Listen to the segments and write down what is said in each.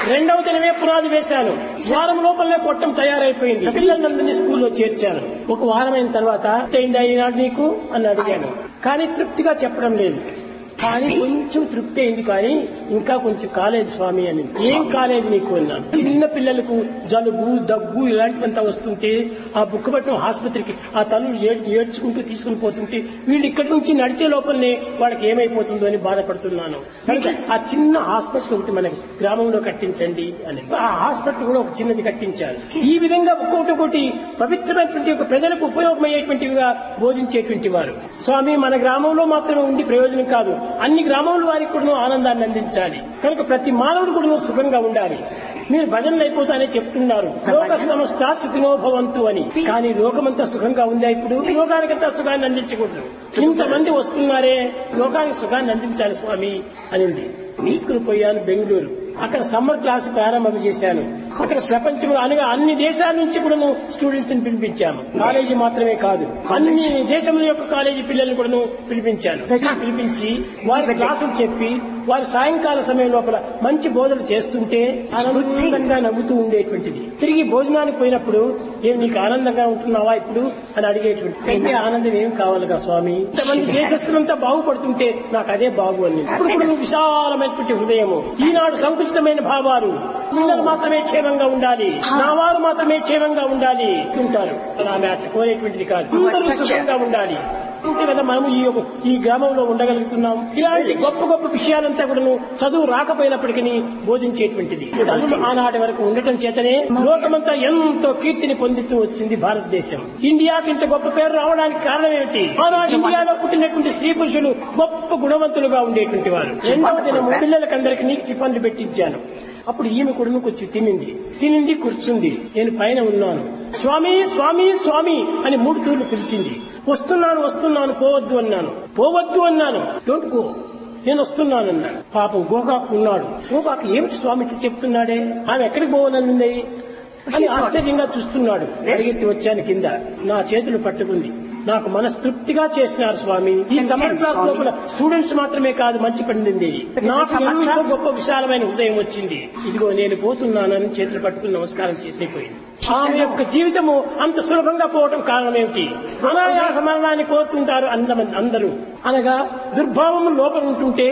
రెండవ దినమే పునాది వేశాను వారం లోపలనే కొట్టం తయారైపోయింది పిల్లలందరినీ స్కూల్లో చేర్చాను ఒక వారం అయిన తర్వాత అయిందా ఈనాడు నీకు అని అడిగాను కానీ తృప్తిగా చెప్పడం లేదు కానీ కొంచెం తృప్తి అయింది కానీ ఇంకా కొంచెం కాలేదు స్వామి అని ఏం కాలేదు నీకు అన్నాను చిన్న పిల్లలకు జలుబు దగ్గు ఇలాంటివంతా వస్తుంటే ఆ బుక్క పట్టిన ఆసుపత్రికి ఆ తల్లు ఏడ్చి ఏడ్చుకుంటూ తీసుకుని పోతుంటే వీళ్ళు ఇక్కడి నుంచి నడిచే లోపలనే వాళ్ళకి ఏమైపోతుందో అని బాధపడుతున్నాను కనుక ఆ చిన్న హాస్పిటల్ ఒకటి మన గ్రామంలో కట్టించండి అని ఆ హాస్పిటల్ కూడా ఒక చిన్నది కట్టించారు ఈ విధంగా ఒక్కొక్కటి ఒకటి పవిత్రమైనటువంటి ఒక ప్రజలకు ఉపయోగమయ్యేటువంటివిగా బోధించేటువంటి వారు స్వామి మన గ్రామంలో మాత్రమే ఉండి ప్రయోజనం కాదు అన్ని గ్రామాల వారికి కూడా ఆనందాన్ని అందించాలి కనుక ప్రతి మానవుడు కూడా సుఖంగా ఉండాలి మీరు భజనలు అయిపోతానే చెప్తున్నారు లోక సంస్థ సుఖినో భవంతు అని కానీ లోకమంతా సుఖంగా ఉందా ఇప్పుడు లోకానికంతా సుఖాన్ని అందించకూడదు ఇంతమంది వస్తున్నారే లోకానికి సుఖాన్ని అందించాలి స్వామి అనింది తీసుకుని పోయాను బెంగళూరు అక్కడ సమ్మర్ క్లాస్ ప్రారంభం చేశాను అక్కడ ప్రపంచంలో అనగా అన్ని దేశాల నుంచి కూడా స్టూడెంట్స్ ని పిలిపించాము కాలేజీ మాత్రమే కాదు అన్ని దేశముల యొక్క కాలేజీ పిల్లల్ని కూడా పిలిపించాను పిలిపించి వారి క్లాసులు చెప్పి వారి సాయంకాల సమయం లోపల మంచి బోధన చేస్తుంటే ఆనందంగా నవ్వుతూ ఉండేటువంటిది తిరిగి భోజనానికి పోయినప్పుడు ఏం నీకు ఆనందంగా ఉంటున్నావా ఇప్పుడు అని అడిగేటువంటి అయితే ఆనందం ఏం కావాలిగా స్వామి ఇంతమంది దేశస్తులంతా బాగుపడుతుంటే నాకు అదే బాగు అని ఇప్పుడు కూడా విశాలమైనటువంటి హృదయము ఈనాడు సంకుచితమైన భావాలు పిల్లలు మాత్రమే క్షేమంగా ఉండాలి నా వారు మాత్రమే క్షేమంగా ఉండాలి ఉంటారు ఆమె అట్లా కోరేటువంటిది కాదు అందరూ సుఖంగా ఉండాలి ఉంటే కదా మనము ఈ యొక్క ఈ గ్రామంలో ఉండగలుగుతున్నాం ఇలాంటి గొప్ప గొప్ప విషయాలంతా కూడా చదువు రాకపోయినప్పటికీ బోధించేటువంటిది తల్లులు ఆనాటి వరకు ఉండటం చేతనే లోకమంతా ఎంతో కీర్తిని పొందుతూ వచ్చింది భారతదేశం ఇండియాకి ఇంత గొప్ప పేరు రావడానికి కారణం ఏమిటి ఆనాడు ఇండియాలో పుట్టినటువంటి స్త్రీ పురుషులు గొప్ప గుణవంతులుగా ఉండేటువంటి వారు రెండవ దినం పిల్లలకందరికీ టిఫన్లు పెట్టించాను అప్పుడు ఈమె కూడా కొంచెం తినింది తినింది కూర్చుంది నేను పైన ఉన్నాను స్వామి స్వామి స్వామి అని మూడు తూర్లు పిలిచింది వస్తున్నాను వస్తున్నాను పోవద్దు అన్నాను పోవద్దు అన్నాను డోంట్ గో నేను వస్తున్నాను అన్నాడు పాపం గోకాకు ఉన్నాడు గోకాకు ఏమిటి స్వామి ఇట్లా చెప్తున్నాడే ఆమె ఎక్కడికి పోవాలనుంది అని ఆశ్చర్యంగా చూస్తున్నాడు పరిగెత్తి వచ్చాను కింద నా చేతులు పట్టుకుంది నాకు మనస్తృప్తిగా చేసినారు స్వామి ఈ సమ్మర్ క్లాస్ లోపల స్టూడెంట్స్ మాత్రమే కాదు మంచి పండింది నాకు ఎంతో గొప్ప విశాలమైన హృదయం వచ్చింది ఇదిగో నేను పోతున్నానని చేతులు పట్టుకుని నమస్కారం చేసేపోయింది ఆమె యొక్క జీవితము అంత సులభంగా పోవటం కారణం ఏమిటి అనాయాస మరణాన్ని కోరుతుంటారు అందమంది అందరూ అనగా దుర్భావము లోపల ఉంటుంటే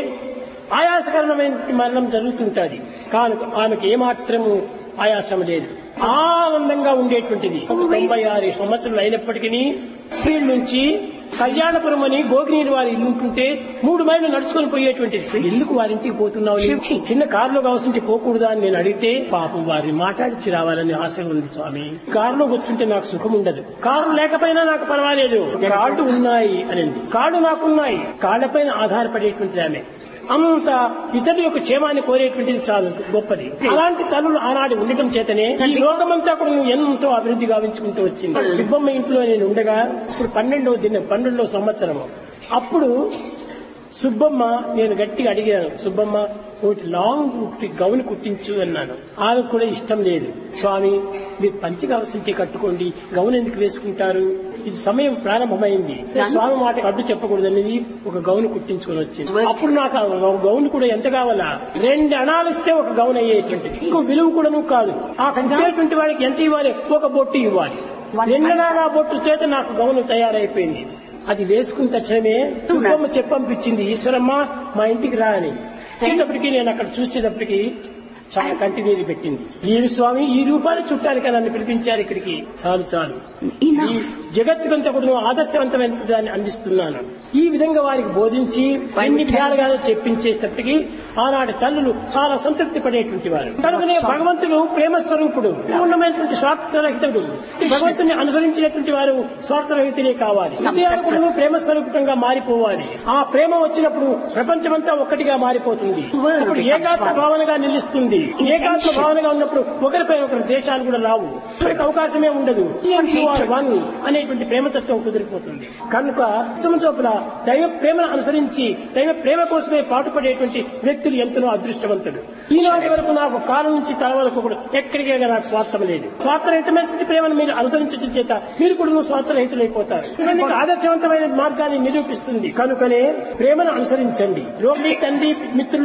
ఆయాసకరమైన మరణం జరుగుతుంటది కాను ఆమెకు ఏమాత్రము ఆయాసం లేదు ఆనందంగా ఉండేటువంటిది తొంభై ఆరు సంవత్సరాలు అయినప్పటికీ సీడ్ నుంచి కళ్యాణపురం అని గోగినీరు వారి ఇల్లు ఉంటుంటే మూడు మైళ్ళు నడుచుకొని పోయేటువంటిది ఎందుకు వారింటికి పోతున్నావు నీవు? చిన్న కారులో కావాల్సింటే పోకూడదా అని నేను అడిగితే పాపం వారిని మాట్లాడించి రావాలని ఆశ ఉంది స్వామి కారులో కూర్చుంటే నాకు సుఖం ఉండదు కారు లేకపోయినా నాకు పర్వాలేదు కాళ్ళు ఉన్నాయి అనింది కాళ్ళు నాకున్నాయి కాళ్ళపైన ఆధారపడేటువంటిది ఆమె అంత ఇతరుల యొక్క క్షేమాన్ని కోరేటువంటిది చాలా గొప్పది అలాంటి తల్లులు ఆనాడు ఉండటం చేతనే ఈ లోకమంతా కూడా ఎంతో అభివృద్ధి గావించుకుంటూ వచ్చింది సుబ్బమ్మ ఇంట్లో నేను ఉండగా ఇప్పుడు పన్నెండవ దినం పన్నెండవ సంవత్సరము అప్పుడు సుబ్బమ్మ నేను గట్టిగా అడిగాను సుబ్బమ్మ ఒకటి లాంగ్ ఒకటి గౌన్ కుట్టించు అన్నాను ఆమెకు కూడా ఇష్టం లేదు స్వామి మీరు పంచి కావాల్సింటే కట్టుకోండి గౌన్ ఎందుకు వేసుకుంటారు ఇది సమయం ప్రారంభమైంది స్వామి మాట అడ్డు చెప్పకూడదని ఒక గౌన్ కుట్టించుకొని వచ్చింది అప్పుడు నాకు ఆ గౌన్ కూడా ఎంత కావాలా రెండు అణాలు ఇస్తే ఒక గౌన్ అయ్యేటువంటిది ఇంకో విలువ కూడాను కాదు ఆ కుట్టేటువంటి వాడికి ఎంత ఇవ్వాలి ఒక బొట్టు ఇవ్వాలి రెండు అణాల బొట్టు చేత నాకు గౌను తయారైపోయింది అది వేసుకున్న తక్షణమే సుబ్బమ్మ చెప్పంపించింది ఈశ్వరమ్మ మా ఇంటికి రా అని వచ్చేటప్పటికి నేను అక్కడ చూసేటప్పటికి చాలా కంటి నీరు పెట్టింది ఏమి స్వామి ఈ రూపాన్ని చుట్టానికి నన్ను పిలిపించారు ఇక్కడికి చాలు చాలు ఈ జగత్తుకంతా కూడా ఆదర్శవంతమైన దాన్ని అందిస్తున్నాను ఈ విధంగా వారికి బోధించి అన్ని విధాలుగానే చెప్పించేటప్పటికి ఆనాటి తల్లులు చాలా సంతృప్తి పడేటువంటి వారు కనుకనే భగవంతుడు ప్రేమ స్వరూపుడు పూర్ణమైనటువంటి స్వార్థరహితుడు భగవంతుని అనుసరించినటువంటి వారు స్వార్థరహితులే కావాలి హృదయాలు కూడా ప్రేమ స్వరూపంగా మారిపోవాలి ఆ ప్రేమ వచ్చినప్పుడు ప్రపంచమంతా ఒక్కటిగా మారిపోతుంది అప్పుడు ఏకాత్మ భావనగా నిలుస్తుంది ఏకాత్మ భావనగా ఉన్నప్పుడు ఒకరిపై ఒకరి దేశాలు కూడా రావు ఒకరికి అవకాశమే ఉండదు వన్ అనేటువంటి ప్రేమతత్వం కుదిరిపోతుంది కనుక ఉత్తమ చోపుల దైవ ప్రేమను అనుసరించి దైవ ప్రేమ కోసమే పాటుపడేటువంటి వ్యక్తులు ఎంతనో అదృష్టవంతుడు ఈనాటి వరకు నాకు కాలం నుంచి తల వరకు కూడా ఎక్కడికే నాకు స్వార్థం లేదు స్వార్థరహితమైనటువంటి ప్రేమను మీరు అనుసరించడం చేత మీరు కూడా స్వార్థరహితులైపోతారు ఇది మీకు ఆదర్శవంతమైన మార్గాన్ని నిరూపిస్తుంది కనుకనే ప్రేమను అనుసరించండి రోగి తండ్రి మిత్రులు